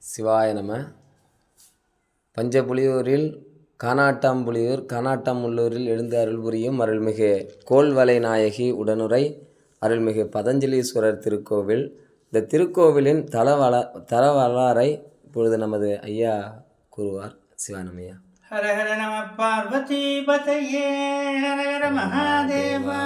சிவாய நம பஞ்சபுலியூரில் கானாட்டாம்புலியூர் கானாட்டாமுள்ளூரில் எழுந்து அருள் புரியும் அருள்மிகு கோல்வலை நாயகி உடனுரை அருள்மிகு பதஞ்சலீஸ்வரர் திருக்கோவில் இந்த திருக்கோவிலின் தலவள தலவளாரை இப்பொழுது நமது ஐயா கூறுவார் சிவானமையா ஹர ஹர நம பார்வதி பதையே ஹர ஹர மகாதேவா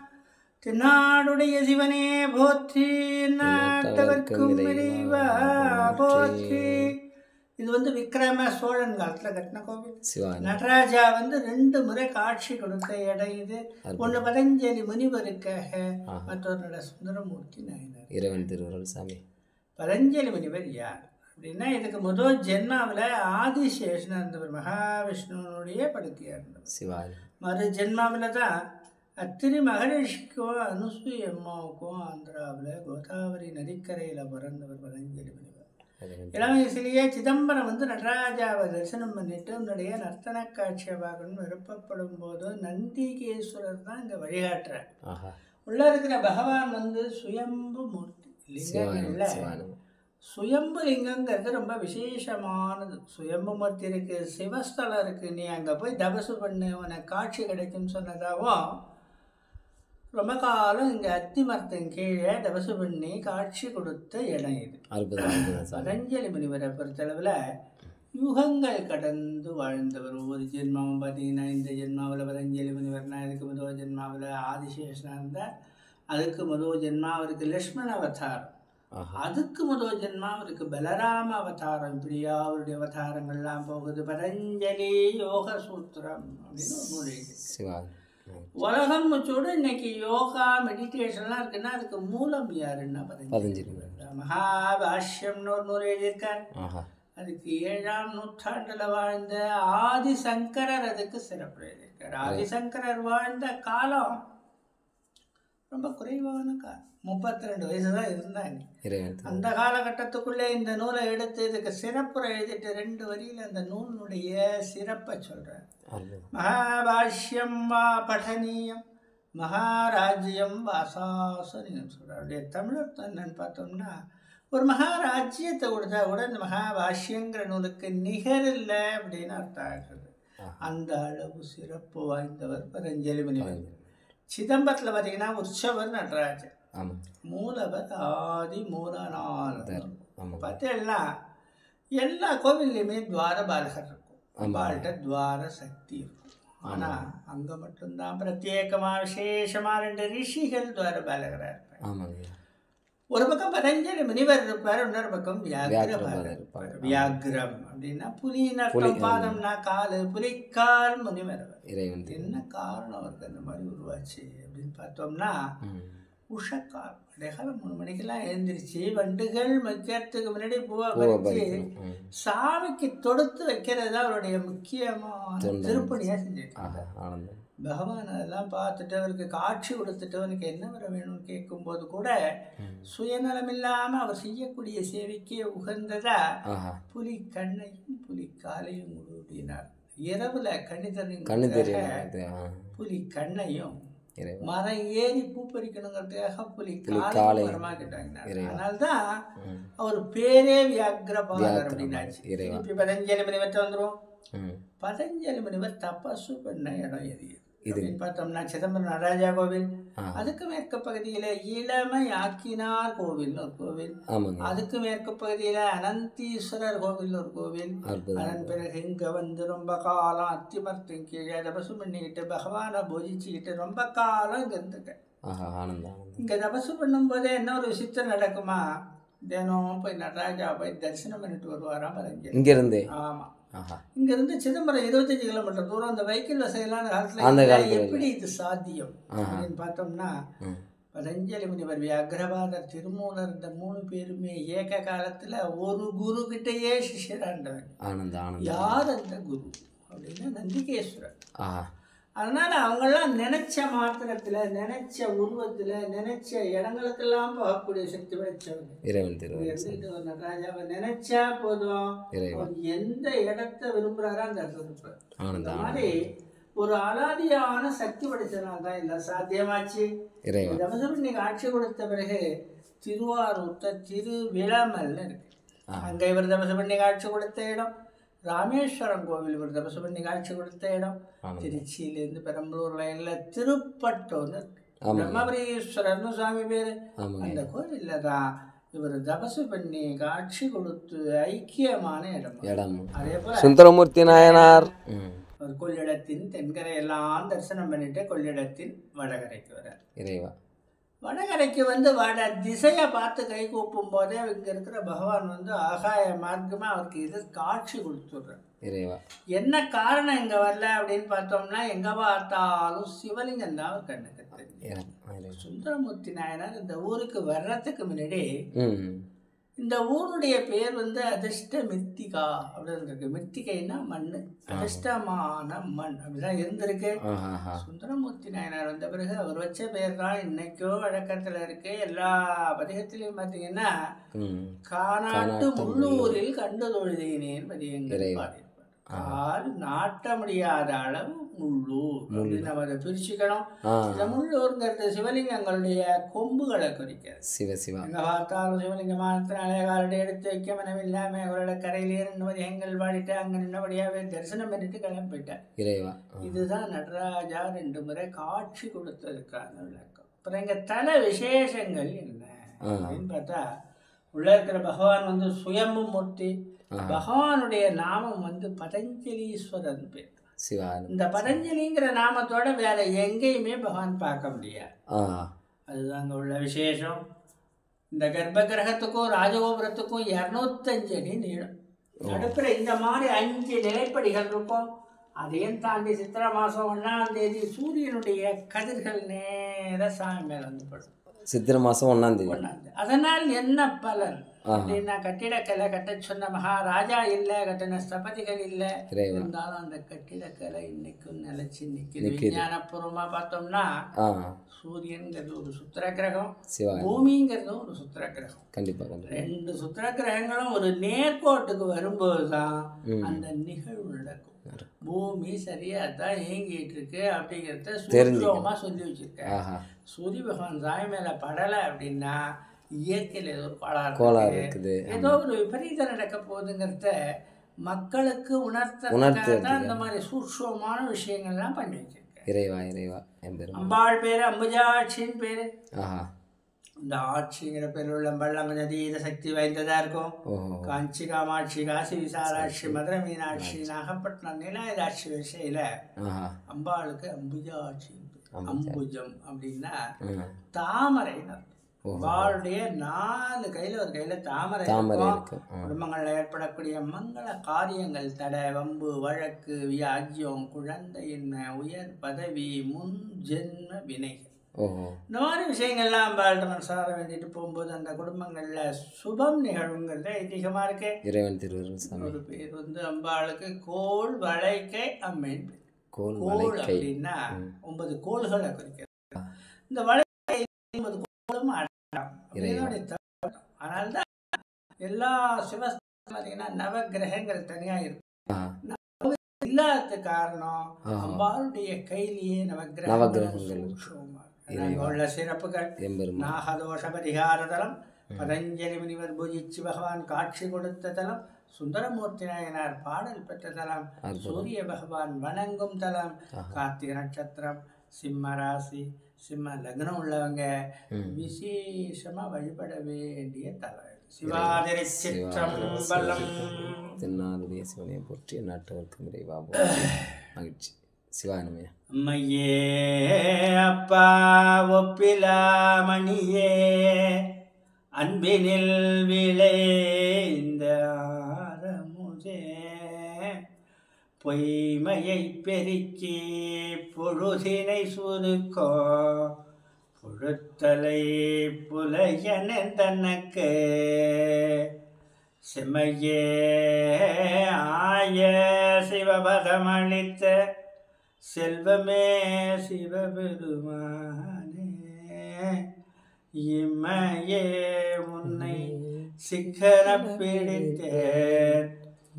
தென்னாடுடைய சிவனே போற்றி நாட்டவர்க்கும் இறைவா போற்றி இது வந்து விக்ரம சோழன் காலத்துல கட்டின கோவில் சிவாய நடராஜா வந்து ரெண்டு முறை காட்சி கொடுத்த இடம் இது ஒன்று பதஞ்சலி முனிவருக்காக மற்றொரு நட சுந்தரமூர்த்தி நாயனர் இறைவன் திருவுருள் சாமி பதஞ்சலி முனிவர் யார் அப்படின்னா இதுக்கு முதல் ஜென்மாவில் ஆதிசேஷனாக இருந்தவர் மகாவிஷ்ணுவனுடைய படுக்கையாக இருந்தவர் சிவாய மறு ஜென்மாவில் தான் அத்திரி மகரிஷிக்கும் அனுசூய அம்மாவுக்கும் ஆந்திராவில் கோதாவரி நதிக்கரையில் பிறந்தவர் பதஞ்சலி முனிவர் இறைவன் இளம் வயசுலேயே சிதம்பரம் வந்து நடராஜாவை தரிசனம் பண்ணிட்டு உன்னுடைய நர்த்தன காட்சியை பார்க்கணும்னு விருப்பப்படும் போது நந்திகேஸ்வரர் தான் இங்கே வழிகாட்டுறார் ஆஹா உள்ள இருக்கிற பகவான் வந்து சுயம்பு மூர்த்தி லிங்கம் இல்லை சிவாய சுயம்பு லிங்கங்கிறது ரொம்ப விசேஷமானது சுயம்பு மூர்த்தி இருக்கு சிவஸ்தலம் இருக்கு நீ அங்கே போய் தபசு பண்ணு உனக்கு காட்சி கிடைக்கும்னு சொன்னதாகவும் ரொம்ப காலம் இங்கே அத்தி மரத்தின் கீழே தபசு பண்ணி காட்சி கொடுத்த இடம் இது அற்புதம் அற்புதம் சாமி பதஞ்சலி முனிவரை பொறுத்தளவில் யுகங்கள் கடந்து வாழ்ந்தவர் ஒவ்வொரு ஜென்மாவும் பார்த்தீங்கன்னா இந்த ஜென்மாவில் பதஞ்சலி முனிவர்னா இதுக்கு முதல் ஜென்மாவில் ஆதிசேஷனாக இருந்தார் அதுக்கு முதல் ஜென்மா அவருக்கு லக்ஷ்மண அவதாரம் ஆஹா அதுக்கு முதல் ஜென்மா அவருக்கு பலராம அவதாரம் இப்படியா அவருடைய அவதாரங்கள்லாம் போகுது பதஞ்சலி யோக சூத்திரம் அப்படின்னு ஒரு நூல் இருக்கு. சிவாய உலகம் முச்சோடு இன்னைக்கு யோகா மெடிடேஷன்லாம் இருக்குன்னா அதுக்கு மூலம் யாருன்னா பதஞ்சலி பதினஞ்சு மகாபாஷ்யம்னு ஒரு நூல் எழுதியிருக்கார் ஆஹா அதுக்கு ஏழாம் நூற்றாண்டுல வாழ்ந்த ஆதிசங்கரர் அதுக்கு சிறப்பு எழுதியிருக்கார் ஆதிசங்கரர் வாழ்ந்த காலம் ரொம்ப குறைவான காலம் முப்பத்தி ரெண்டு வயசு தான் இருந்தாங்க இறைவன் திரு- அந்த காலகட்டத்துக்குள்ளே இந்த நூலை எடுத்து இதுக்கு சிறப்புரை எழுதிட்டு ரெண்டு வரியில அந்த நூலினுடைய சிறப்பை சொல்றார் அற்புதம் மகாபாஷ்யம் வா பఠனீயம் மகாராஜ்யம் வாசாசனியம் சொல்கிறார் அப்படியே தமிழர் என்னன்னு பார்த்தோம்னா ஒரு மகாராஜ்யத்தை கொடுத்தா கூட இந்த மகாபாஷ்யங்கிற நூலுக்கு நிகர் இல்லை அப்படின்னு அர்த்தம் ஆகுது அந்த அளவு சிறப்பு வாய்ந்தவர் பதஞ்சலி முனிவர் சிதம்பரத்தில் பார்த்தீங்கன்னா உற்சவர் நடராஜர் ஆமாம் மூலவர் ஆதி மூலநாதர் ஆமாம் பார்த்தேன்னா எல்லா கோவில்லையுமே துவார பாலகர் இருக்கும் அம்பாள்கிட்ட துவார சக்தி இருக்கும் ஆனால் அங்கே மட்டும்தான் பிரத்யேகமாக விசேஷமாக ரெண்டு ரிஷிகள் துவார பாலகராக இருப்பாங்க ஆமாங்க ஒரு பக்கம் பதஞ்சலி முனிவர் இருப்பார் இன்னொரு பக்கம் வியாகிர வியாக்கிரபாதர் இருப்பார் இருப்பார். வியாகிரம் அப்படின்னா புலியின் அர்த்தம் பாதம்னா காலு புலிக்கால் முனிவர் அவர். இறைவன் திரு- என்ன காரணம் அவருக்கு அந்த மாதிரி உருவாச்சு அப்படின்னு பார்த்தோம்னா ம். உஷக்கால் அடையாளம் மூணு மணிக்கெல்லாம் எழுந்திரிச்சு வண்டுகள் வைக்கிறதுக்கு முன்னாடி பூவை பூவை பறிச்சு பறிக்கணும். ம். சாமிக்கு தொடுத்து வைக்கிறது தான் அவருடைய முக்கியமான தொண்டு. திருப்பணியாக செஞ்சுட்டு ஆஹா ஆனந்தம் பகவான் அதெல்லாம் பார்த்துட்டு அவருக்கு காட்சி கொடுத்துட்டு அவனுக்கு என்ன வர வேணும்னு கேட்கும்போது கூட ம். சுயநலம் இல்லாமல் அவர் செய்யக்கூடிய சேவைக்கே உகந்ததா ஆஹா புலி கண்ணையும் புலி காலையும் கொடு அப்படின்னார் இரவுல கண்ணி கண்ணு தண்ணி தெரியும் ஆ புலி கண்ணையும் இறைவன் மரம் ஏறி பூ பறிக்கணுங்கிறதுக்காக புலி காலை. காலை வரமாக்கிட்டாங்க இறைவன். அதனால்தான் ம். அவர் பேரே வியாகிரபாதர் அப்படின்னாச்சு இறைவன். திருப்பி பதஞ்சலி முனிவர்கிட்ட வந்துரும் ம். பதஞ்சலி முனிவர் தபசு பண்ண இடம் எது இது. அப்படின்னு பார்த்தோம்னா சிதம்பரம் நடராஜா கோவில் ஆ. அதுக்கு மேற்கு பகுதியில இளமை ஆக்கினார் கோவில் ஒரு கோவில் ஆமாங்க அதுக்கு மேற்கு பகுதியில அனந்தீஸ்வரர் கோவில் ஒரு கோவில் அற்புதம் அதன் பிறகு இங்க வந்து ரொம்ப காலம் அத்திமரத்தின் கீழே தபசு பண்ணிக்கிட்டு பகவானை பூஜிச்சுக்கிட்டு ரொம்ப காலம் இங்க இருந்துட்டேன் ஆஹா ஆனந்தம் ஆனந்தம் இங்க தபசு பண்ணும்போதே என்ன ஒரு விசித்திரம் நடக்குமா தினம் போய் நடராஜா போய் தரிசனம் பண்ணிட்டு வருவாராம் பதஞ்சலி இங்கிருந்தே ஆமா ஆஹா இங்க இருந்து சிதம்பரம் இருபத்தஞ்சு கிலோமீட்டர் தூரம் அந்த வெஹிக்கிள் வசதியெல்லாம் அந்த காலத்துல அந்த இல்ல. காலத்துல எப்படி இது சாத்தியம் அப்படின்னு பார்த்தோம்னா ம். பதஞ்சலி முனிவர் வியாகிரபாதர் திருமூலர் இந்த மூணு பேருமே ஏக காலத்துல ஒரு குரு கிட்டயே சிஷ்யராண்டவன் ஆனந்தம் ஆனந்தம் யார் அந்த குரு அப்படின்னா நந்திகேஸ்வரர் ஆஹா அதனால அவங்கெல்லாம் நினைச்ச மாத்திரத்துல நினைச்ச உருவத்துல நினைச்ச இடங்களுக்கெல்லாம் போகக்கூடிய சக்தி படைச்சவங்க இறைவன் திரு எடுத்துக்கிட்டு ஒரு நடராஜாவை நினைச்சா போதும் இறைவன் அவர் எந்த இடத்த விரும்புறாரோ அந்த இடத்துல இருப்பார் அந்த ஆனந்தம் மாதிரி ஒரு அலாதியான சக்தி படைச்சனால தான் எல்லாம் சாத்தியமாச்சு இறைவன் தபசம் இன்னைக்கு ஆட்சி கொடுத்த பிறகு திருவாரூர்த்த திரு விளமல்னு இருக்கு அங்கே இவர் தபசு பண்ணி காட்சி கொடுத்த இடம் ராமேஸ்வரம் கோவில் இவர் தபசு பண்ணி காட்சி கொடுத்த இடம் ஆனந்தம் திருச்சியிலேருந்து பெரம்பலூர்ல எல்லாம் திருப்பட்டோன்னு இருக்கு. ஆமாங்க. பிரம்மபுரீஸ்வரர்னு சுவாமி பேரு ஆமாங்க அந்த கோவில்ல தான் இவர் தபசு பண்ணி காட்சி கொடுத்து ஐக்கியமான இடம் இடம் அதே போல சுந்தரமூர்த்தி நாயனார் ம் ஒரு கொள்ளிடத்தின் தென்கரை எல்லாம் தரிசனம் பண்ணிட்டு கொள்ளிடத்தின் வடகரைக்கு வர இறைவா வடகரைக்கு வந்து வட திசையை பார்த்து கை கூப்பும் போதே இங்க இருக்கிற பகவான் வந்து ஆகாய மார்க்கமா அவருக்கு இது காட்சி கொடுத்துடுறார் இறைவா என்ன காரணம் இங்க வரல அப்படின்னு பார்த்தோம்னா எங்க பார்த்தாலும் சிவலிங்கம் தான் அவர் கண்ணுக்கு தெரியும் இறை- இறைவா சுந்தரமூர்த்தி நாயனார் இந்த ஊருக்கு வர்றதுக்கு முன்னாடி ம் இந்த ஊருடைய பேர் வந்து அதிர்ஷ்ட மித்திகா அப்படின்னு இருக்கு மித்திகைன்னா மண் அதிர்ஷ்டமான மண் அப்படிதான் இருந்திருக்கு ஆஹா சுந்தரமூர்த்தி நாயனார் வந்த பிறகு அவர் வச்ச பேர் தான் இன்னைக்கோ வழக்கத்துல இருக்கு எல்லா பதிகத்திலையும் பார்த்தீங்கன்னா ம் காணாட்டு முள்ளூரில் கண்டு தொழுதினேன் பதியங்கள் இறைவா. பாடியிருப்பார் கால் நாட்ட முடியாத அளவு முள்ளூர் அப்படின்னு நம்ம அதை பிரிச்சுக்கணும் ஆ இந்த முள்ளூருங்கிறது சிவலிங்கங்களுடைய கொம்புகளை குறிக்கிறது சிவ சிவா எங்க பார்த்தாலும் சிவலிங்கமானத்தினாலே காலடி எடுத்து வைக்க மனமில்லாம அவரோட கரையிலே ரெண்டு பதிகங்கள் பாடிட்டு அங்க நின்னபடியாவே தரிசனம் பண்ணிட்டு கிளம்பி போயிட்டார் இறைவா ஆ. இதுதான் நடராஜா ரெண்டு முறை காட்சி கொடுத்ததுக்கான விளக்கம் அப்புறம் இங்க தல விசேஷங்கள் என்ன ஆ. அப்படின்னு பார்த்தா உள்ள இருக்கிற பகவான் வந்து சுயம்பு மூர்த்தி ஆ. பகவானுடைய நாமம் வந்து பதஞ்சலீஸ்வரன் பேர் சிவா இந்த பதஞ்சலிங்கிற நாமத்தோட வேற எங்கேயுமே பகவான் பார்க்க முடியாது ஆ அதுதான் அங்கே உள்ள விசேஷம் இந்த கர்ப்ப கிரகத்துக்கும் ராஜகோபுரத்துக்கும் இரநூத்தஞ்சு அடி நீளம் நடுப்புற இந்த மாதிரி அஞ்சு நிலைப்படிகள் இருக்கும் அதையும் தாண்டி சித்திரை மாதம் ஒன்றாம் தேதி சூரியனுடைய கதிர்கள் நேர சாமி மேலே வந்து படும் சித்திரை மாதம் ஒன்றாம் தேதி ஒன்றாம் தேதி அதனால் என்ன பலன் ஆஹா. அப்படின்னா கட்டிடக்கலை கட்ட சொன்ன மகாராஜா இல்லை கட்டின ஸ்தபதிகள் இல்லை இறைவா இருந்தாலும் அந்த கட்டிடக்கலை இன்னைக்கும் நிலைச்சு நிற்குது நிக்குது. விஞ்ஞானபூர்வமாக பார்த்தோம்னா ஆ சூரியன்கிறது ஒரு சுத்திர கிரகம் சிவா பூமிங்கிறதும் ஒரு சுத்திர கிரகம் கண்டிப்பாக கண்டிப்பாக ரெண்டு சுத்திர கிரகங்களும் ஒரு நேர்கோட்டுக்கு வரும்போது தான் ம். அந்த நிகழ்வு நடக்கும் பூமி சரியா தான் இயங்கிட்டு இருக்கு அப்படிங்கிறத தெரிஞ்சுக்கணும். சூரியமா சொல்லி வச்சிருக்காங்க ஆஹா சூரிய பகவான் சாய் மேல படலை அப்படின்னா இயற்கையில் ஏதோ ஒரு கோளாறு கோளாறு இருக்கு. இருக்குது ஏதோ ஒரு விபரீதம் நடக்க போகுதுங்கிறத மக்களுக்கு உணர்த்ததுக்காக உணர்த்துறதுக்கு. தான் இந்த மாதிரி சூட்சமான விஷயங்கள்லாம் பண்ணி வச்சிருக்கேன் இறைவா இறைவா என் பெருமா அம்பாள் பேரு அம்புஜாட்சின்னு பேரு ஆஹா இந்த ஆட்சிங்கிற பேர் உள்ள பள்ளம் கொஞ்சம் தீர சக்தி வாய்ந்ததா இருக்கும் ஓஹோ காஞ்சி காமாட்சி காசி விசாலாட்சி மதுரை மீனாட்சி நாகப்பட்டினம் நீலாயுதாட்சி விஷயில ஆஹா அம்பாளுக்கு அம்புஜாட்சி அம்புஜம் அப்படின்னா ம் தாமரைன்னு அர்த்தம். அம்பாளுடைய நாலு கையில ஒரு கையில தாமரை தாமரை இருக்கும் இருக்கு ஆ. குடும்பங்கள்ல ஏற்படக்கூடிய மங்கள காரியங்கள் தடை வம்பு வழக்கு வியாஜ்யம் குழந்தையின்மை உயர் பதவி முன் ஜென்ம வினைகள் ஓஹோ இந்த மாதிரி விஷயங்கள்லாம் அம்பாள்கிட்ட மனசார வேண்டிட்டு போகும்போது அந்த குடும்பங்கள்ல சுபம் நிகழ்வுங்கிறது ஐதீகமா இருக்கு இறைவன் திருவருள் சாமி ஒரு பேர் வந்து அம்பாளுக்கு கோல் வளைக்கை அம்மன் பேர். கோல் கோல் வளைக்கை அப்படின்னா ஒன்பது கோள்களை குறிக்கிறது இந்த வளைக்கை ஒன்பது கோளும் அடக்கம் இதனுடைய தத்துவம். அதனால்தான் எல்லா சிவஸ்தலம் பார்த்தீங்கன்னா நவ கிரகங்கள் தனியா இருக்கும் ஆ இல்லாத காரணம் ஆஹா. அம்பாளுடைய கையிலேயே நவகிரகங்கள் நவக்கிரகங்கள் இருக்கு. சூக்ஷ்மமா இருக்கு. அதான் உள்ள சிறப்புகள் எம்பெருமா நாகதோஷ பரிகார தலம் பதஞ்சலி முனிவர் பூஜிச்சு பகவான் காட்சி கொடுத்த தலம் சுந்தரமூர்த்தி நாயனார் பாடல் பெற்ற தலம் அற்புதம். சூரிய பகவான் வணங்கும் தலம் கார்த்திகை நட்சத்திரம் சிம்ம ராசி சிம்ம லக்னம் உள்ளவங்க ம். விசேஷமா வழிபட வேண்டிய தலம் சிவாதிரி சிற்றம்பலம் தென்னாருடைய சிவனை போற்றி நாட்டவர்க்கு இறைவா போற்றி. மகிழ்ச்சி சிவானமே அம்மையே அப்பா ஒப்பிலாமணியே அன்பினில் விளைந்த ஆரமுதே பொய்மையை பெருக்கி பொழுதினை சுருக்கோ புழுத்தலை புலையன தனக்கு செம்மையே ஆய சிவபதமளித்த செல்வமே சிவபெருமானே இம்மையே உன்னை சிக்கன பிடித்தேன்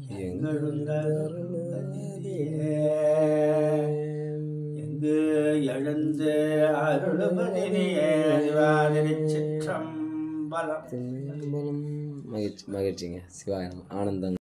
எங்கு எழுந்து அருளுபதினியே சிற்றம்பலம் திரும்பலம் மகிழ்ச்சி மகிழ்ச்சிங்க சிவாயம் ஆனந்தம்